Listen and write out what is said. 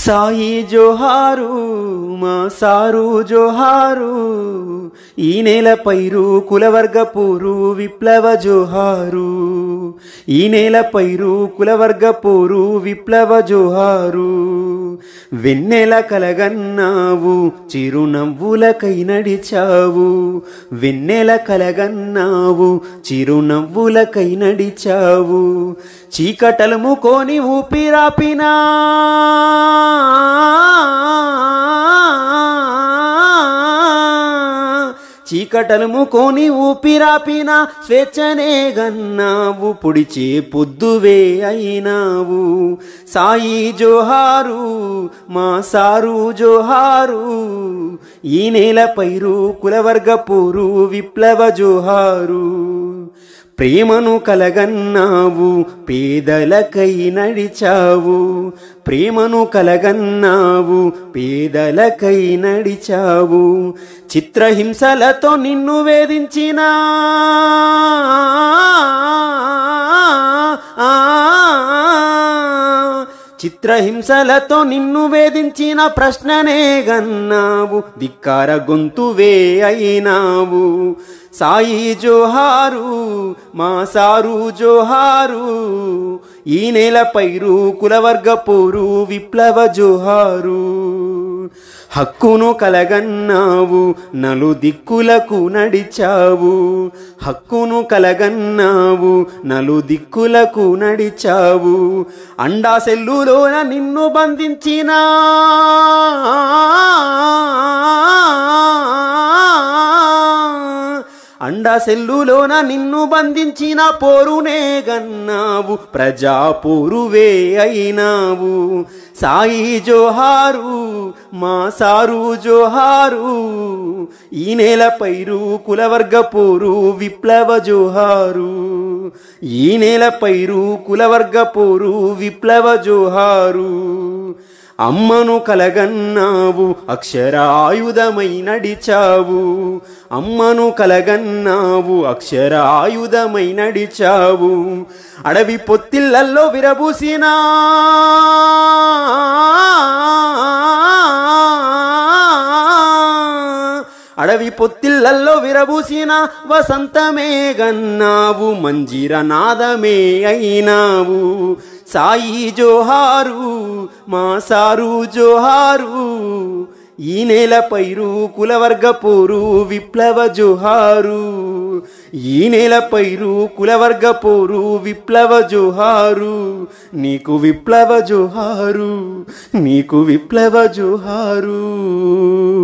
సాయి జోహారు మా సారు జోహారు ఈ నేల పైరు కులవర్గ పోరు విప్లవ జోహారు ఈ నేల పైరు కులవర్గ పోరు విప్లవ జోహారు వెన్నెల కలగన్నావు చిరునవ్వులకై నడిచావు వెన్నెల కలగన్నావు చిరునవ్వులకై నడిచావు చీకటలు కోని ఊపిరాపినా చీకటలు కోని ఊపిరాపిన స్వేచ్ఛనే గన్నావు పొడిచే పొద్దువే అయినావు సాయి జోహారు మా సారు జోహారు ఈ నేల పైరు కులవర్గ పోరు విప్లవ జోహారు ప్రేమను కలగన్నావు పేదలకై నడిచావు ప్రేమను కలగన్నావు పేదలకై నడిచావు చిత్రహింసలతో నిన్ను వేధించిన చిత్రహింసలతో నిన్ను వేధించిన ప్రశ్ననే గన్నావు ధిక్కార గొంతువే అయినావు సాయి జోహారు మా సారు జోహారు ఈ నేల పైరు కులవర్గ పోరు విప్లవ జోహారు హక్కును కలగన్నావు నలు దిక్కులకు నడిచావు హక్కును కలగన్నావు నలు దిక్కులకు నడిచావు అండా సెల్లులోన నిన్ను బంధించిన అండా సెల్లులోన నిన్ను బంధించిన పోరునే గన్నావు ప్రజా పోరువే అయినావు సాయి జోహారు మా సారు జోహారు ఈ నేల పైరు కులవర్గ పోరు విప్లవ జోహారు ఈ నేల పైరు కులవర్గ పోరు విప్లవ జోహారు అమ్మను కలగన్నావు అక్షరాయుధమై నడిచావు అమ్మను కలగన్నావు అక్షరాయుధమై నడిచావు అడవి పొత్తిళ్లల్లో విరబూసినా అడవి పొత్తిళ్లల్లో విరబూసిన వసంతమే గన్నావు మంజిర నాదమే అయినావు సాయి జోహారు మా సారు జోహారు ఈ నేల పైరు కులవర్గ పోరు విప్లవ జోహారు ఈ నేల పైరు కులవర్గ పోరు విప్లవ జోహారు నీకు విప్లవ జోహారు నీకు విప్లవ జోహారు